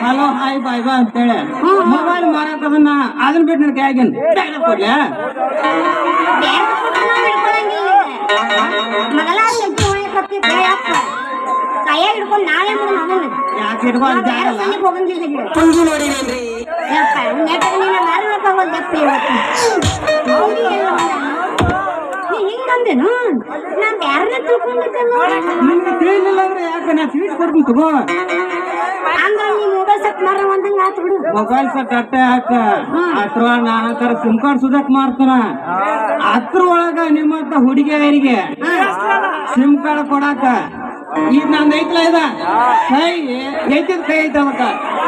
Hello hi bye ಬಾ ಅಂತೇಳಿ mobile ಮಾರಕ್ ಅದನ್ನ ಅದನ್ನ ಬಿಟ್ಟು ನನಗೆ ಆಗಿನ್ ಕೊಡ್ಲಿ ಬ್ಯಾಗ್ ಕೊಟ್ರು ನಾವ್ ಹಿಡ್ಕೊಳಂಗಿಲ್ಲ ಈಗ. ಮೊದಲ ಸಜ್ಜಿ ಹೊಯ್ಯಕತ್ತಿದ್ದೆ ಯಪ್ಪ ಕೈಯಾಗ ಹಿಡ್ಕೊಂಡು ನಾಳೆ ಮಾಡೋಣ ಅದನ್ನ ಯಾಕೆ ಇಟ್ಕೊಂಡು ನಾವ್ ಯಾರ ಜಾಗಲ್ಲ ಸಂದಿಗ್ ಹೋಗಂಗಿಲ್ಲ ಈಗ. ಯಪ್ಪ ನೆಟ್ಟಗೆ ನೀನು ಮಾರ್ಬೇಕಾಗೋದಪ್ಪ ಇವತ್ತು ಹೌದು ಎಲ್ಲ ಒಂದನ್ನು. ನೀ ಹಿಂಗಂದೇನು ನಾನ್ ಯಾರನ್ನ ತಿಳ್ಕೊಂಡಿದ್ದೆನೋ ನಿಮ್ಗೆ ತಿಳಿಲಿಲ್ಲ ಅಂದ್ರೆ ಯಾಕೆ ನಾ ಸ್ವೀಟ್ ಕೊಡ್ತೀನಿ ತಗೋ ಅಂದ್ರ ನೀ ಮೊಬೈಲ್ ಸೆಟ್ ಮಾರ ಒಂದಂಗ ಆತು ಬಿಡು ಮೊಬೈಲ್ ಸೆಟ್ ಅಟ್ಟೆ ಹಾಕ ಅದ್ರ ನಾನಾ ತರ ಸಿಮ್ ಕಾರ್ಡ್ ಸುಧಾಕ್ ಮಾಡ್ತಾನ ಅದ್ರ ಒಳಗ ನಿಮ್ಮಂತ ಹುಡುಗಿಯರಿಗೆ ಸಿಮ್ ಕಾರ್ಡ್ ಕೊಡಾಕ ಈಗ ನಂದು ಐತ್ಲ ಇದ ಕೈ ಐತಿದ ಕೈ ಐತ ಅವಕ್ಕ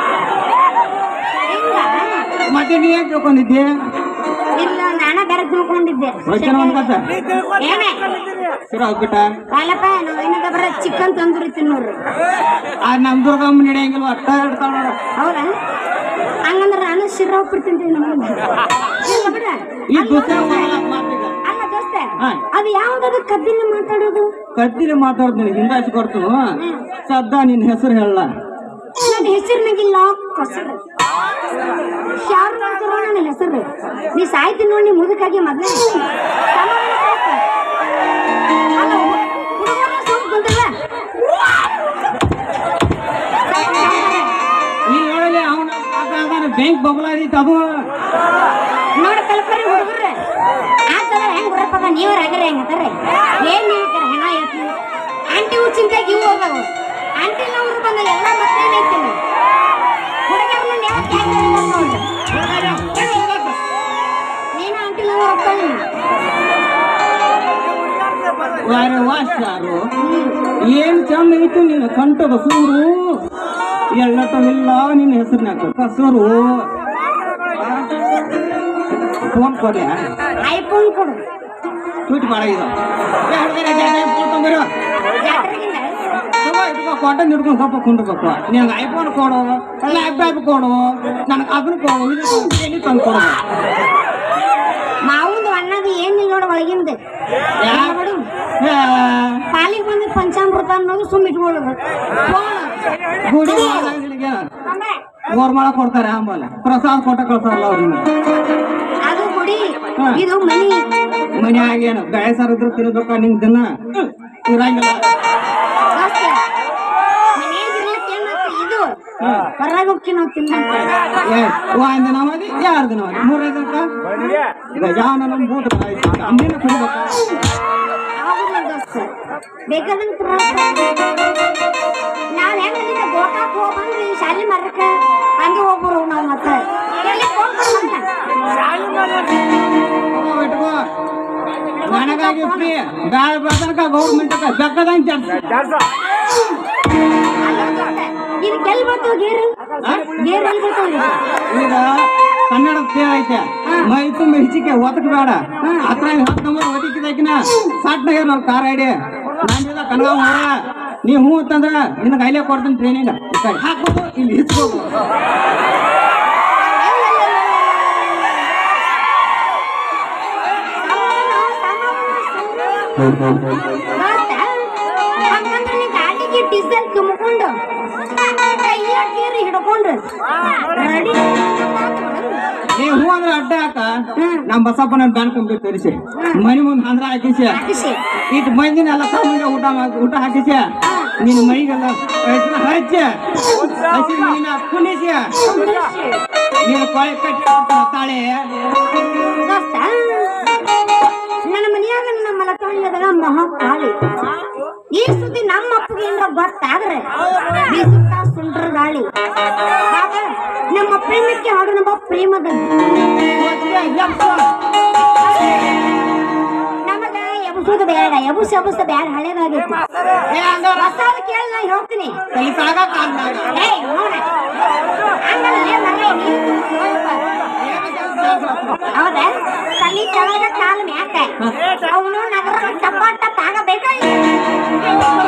ಹಿಂಗ ಮತ್ತೆ ನೀ ಏನ್ ತಿಳ್ಕೊಂಡಿದ್ದಿ ಇಲ್ಲ ನಾನ ಬೇರೆ ತಿಳ್ಕೊಂಡಿದ್ದೆ ವಚನ ಒಂದ್ಕತ್ತ ಏನೇ ಸಿರ ಹೋಗ್ಬಿಟ್ಟ ಕಾಲಪ್ಪ ನಾವ್ ಏನದ ಬರ ಚಿಕನ್ ತಂದೂರಿ ತಿನ್ನೋರು ಆ ನಮ್ ದುರ್ಗಮ್ಮ ನಡೆಯಂಗಿಲ್ವ ಅಟ್ಟ ಇಡ್ತಾಳ ನೋಡ ಹೌದಾ ಹಂಗಂದ್ರ ನಾನು ಶಿರ ಉಪ್ಪಿಡ್ತೀನಿ ನಮಗೆ ಇಲ್ಲ ಬಿಡ ಈ ದುಸ್ಸೆ ಮಾತೀಗ ಅಲ್ಲ ದೋಸ್ತ ಹಾ. ಅದು ಯಾವ್ದದು ಕಬ್ಬಿನ ಮಾತಾಡೋದು ಕದ್ದಿಲಿ ಮಾತಾಡ್ತೀನಿ ಹಿಂದಾಚಿ ಕೊಡ್ತು ಸದ್ದ ನಿನ್ ಹೆಸರು ಹೇಳ ನನ್ನ ಹೆಸರಿನಾಗಿಲ್ಲ ಕಸರು ಶಾರು ಹೆಸರು ನನ್ನ ಹೆಸರು ನೀ ಸಾಯ್ತೀನಿ ನೋಡಿ ಮುದುಕಾಗಿ ಮೊದ್ಲೇ ಸಮಾಧಾನ ಸಾಯ್ತ. ಅಲ್ಲ, ಹುಡುಗರು ಸುಮ್ನೆ ಕುಂತಿಲ್ಲ. ಈ ನೋಡಲಿ ಅವನ ಬ್ಯಾಂಕ್ ಬಬಲ ಐತಿ ಅದು ನೋಡ ಕಲ್ಪರಿ ಹುಡುಗರು ಆತರ ಹೆಂಗ್ ಬರಪ್ಪ ನೀವರ ಆಗ್ಯಾರ ಹೆಂಗ್ ಅದಾರೆ ಏನ್ ಹೇಳ್ತಾರ ಹೆಣ ಹೇಳ್ತಿ ಆಂಟಿ ಚಿಂತೆಗೆ ಇವು ಹೋಗವು ಆಂಟಿ ನವ್ರು ಬಂದ ಎಲ್ಲ ಮತ್ತೇನೈತಿ ಹುಡುಗರನ್ನ ಯಾವ ನೀನು ಆಂಟಿ ನವ್ರು ಹೋಗ್ತಾನೆ ವಾರೆ ವಾಸ್ಯಾರು ಏನ್ ಚಂದ ಐತಿ ನಿನ್ನ ಕಂಠದ ಸೂರು ಎಳ್ಳಟವಿಲ್ಲ ನಿನ್ನ ಹೆಸರಿನಾಕ ಕಸೂರು ಫೋನ್ ಕೊಡ್ಯಾ ಐಫೋನ್ ಕೊಡು ಟ್ವೀಟ್ ಮಾಡಾಗಿದ ಫೋನ್ ತೊಂಬರು ಜಾತ್ರೆಗಿಂದ ಕಾಟನ್ ಹಿಡ್ಕೊಂಡು ಸ್ವಲ್ಪ ಕುಂಡ್ಬೇಕು ನಿನಗೆ ಐಫೋನ್ ಕೊಡು ಲ್ಯಾಪ್ಟಾಪ್ ಕೊಡು ನನಗೆ ಅದನ್ನ ಕೊಡು ಇದು ಕೊಡು, ಎಲ್ಲಿ ತಂದು ಕೊಡು ಮಾವುಂದು ಅಣ್ಣದು ಏನಿಲ್ಲ ನೋಡು ಒಳಗಿಂದ ಯಾ- ಬಿಡು ಯಾ, ಪಾಲಿಗೆ ಬಂದು ಪಂಚಾಮೃತ ಅನ್ನೋದು ಸುಮ್ಮ ಇಟ್ಕೊಳ್ಳೋದು ಫೋನ್ ಗುಡಿ ಒಳಗಡೆಗೆ ಗೋರ್ಮಾಳ ಕೊಡ್ತಾರೆ ಆಂಬಲ್ಲ ಪ್ರಸಾದ ಕೊಟ್ಟ ಕಳ್ತಾರಲ್ಲ ಅವ್ರಿಗೆ ಅದು ಗುಡಿ ಹಾ. ಇದು ಮನಿ ಮನ್ಯಾಗ ಏನು ಬೇಸರ ಇದ್ರು ತಿನ್ಬೇಕ ನಿಂಗ್ ದಿನ ಇರಂಗಿಲ್ಲ ದೋಸ್ತ, ಮನ್ಯಾಗ್ ಇರ್ಲಿಕ್ ಏನಾಗ್ತದೆ? ಇದು ಹೊರಗೆ ಹೋಗ್ತಿ ನಾವು ತಿನ್ನಂತ ಏ, ಒಂದ್ ದಿನ ಮದಿ ಎರಡು ದಿನ ಮದಿ ಮೂರೈದು ದಿನಕ್ಕ ಗಜಾನ ನಮ್ ಬೂಟ ಅಂದಿನ ಕುಡಿಬೇಕ ಆಗುದಿಲ್ಲ ದೋಸ್ತ ಬೇಕಾದಂಗ ನಾವ್ ಹೆಂಗ ಅಲ್ಲಿಂದ ಗೋಕಾಕ್ ಹೋಗ್ ಬಂದ್ವಿ ಶಾಲಿ ಮರಕ್ಕ ಹಂಗೆ ಹೋಗ್ಬರು ನಾವ್ ಮತ್ತ ಎಲ್ಲಿ ಹೋಗ್ಬರು ಅಂತ. ಇಟ್ಕೋ ನನಗಾಗಿ ಫ್ರೀ ಗಾಳಿ ಬರ್ತನಕ ಗೌರ್ಮೆಂಟ್ ಬೆಕ್ಕದಂಗ್ ಜಾಸ್ತಿ ಅಲ್ಲ ದೋಸ್ತ, ಇದಕ್ಕೆ ಎಲ್ಲಿ ಬರ್ತಾವ ಗೇರು ಗೇರು ಎಲ್ಲಿ ಬರ್ತಾವ ಇದು? ಈಗ ಕನ್ನಡ ತೇರ್ ಐತೆ ಮೈ ತುಂಬ ಹೆಚ್ಚಿಗೆ ಒತಕ್ ಬೇಡ ಹತ್ರ ಹತ್ತು ನಂಬರ್ ಒದಕಿದಾಕಿನ ಸಾಟ್ನಾಗ ನಾವು ಕಾರ್ ಐಡಿ ನಾನಿಲ್ಲ ಕನಗ ಹೋರ ನೀ ಹ್ಞೂ ಅಂತಂದ್ರ ನಿನಗೆ ಐಲೇ ಕೊಡ್ತೀನಿ ಟ್ರೈನಿಂಗ್ ಹಾಕೋದು ಇಲ್ಲಿ ಹಿಚ್ಕೋದು ಹಂಗಂದ್ರೆ ನೀ ಗಾಡಿಗೆ ಡೀಸೆಲ್ ತುಂಬಿಕೊಂಡು ಕೈಯ ಗೇರು ಹಿಡ್ಕೊಂಡು ರೆಡಿ ನೀ ಹ್ಞೂ ಅಂದ್ರೆ ಅಡ್ಡ ಹಾಕ ನಮ್ಮ ಬಸಪ್ಪನ ಬ್ಯಾನ್ ಕಂಪ್ಲೀಟ್ ತರಿಸಿ ಮನೆ ಮುಂದೆ ಹಂದ್ರ ಹಾಕಿಸಿ ಹಾಕಿಸಿ ಇಟ್ ಮಂದಿನ ಎಲ್ಲ ಸಾಮಾನ್ಯ ಊಟ ಮಾಡ್- ಊಟ ಹಾಕಿಸಿ ನಿನ್ನ ಮೈಗೆಲ್ಲ ಹಚ್ಚಿ ಹಚ್ಚಿ ಹಚ್ಚಿ ನಿನ್ನ ಕುಣಿಸಿ ನೀನು ಕೊಳೆ ಕಟ್ಟಿ ತಾಳೆ ದೋಸ್ತ ನನ್ನ ಮನೆಯಾಗ ನನ್ನ ಮಲತಾಳಿಯದಾಗ ಮಹಾಕಾಳಿ ಈ ಸುದ್ದಿ ನಮ್ಮ ಅಪ್ಪಗೆ ಏನಾರ ಗೊತ್ತಾದ್ರೆ ಬೀಸುತ್ತಾ ಸುಂಡ್ರ ಗಾಳಿ ಆಗ ನಮ್ಮ ಪ್ರೇಮಕ್ಕೆ ಹಾಡು ನಮ್ಮ ಪ್ರೇಮದ ನಮಗ ಎಬಸುದು ಬೇಡ ಎಬುಸ್ ಎಬುಸ ಬೇಡ ಹಳೇದಾಗೈತಿ ಏ ಹಂಗ ಹೊಸಾದ ಕೇಳಿ ನಾ ಹೇಳ್ತೀನಿ ತಲೆ ಸಾಗ ಕಾಲ್ನಾಗ ಏಯ್ ನೋಡ ಹಂಗಲ್ಲ ಮಗ ನೀನು ನೋಡಪ್ಪ. ಹೌದಾ ತಲೆ ಕೆಳಗ ಕಾಲು ಮ್ಯಾಕ ಅವನು ನಗರ ಟಪ್ಪ ಟಪ್ ಆಗಬೇಕಾಗಿ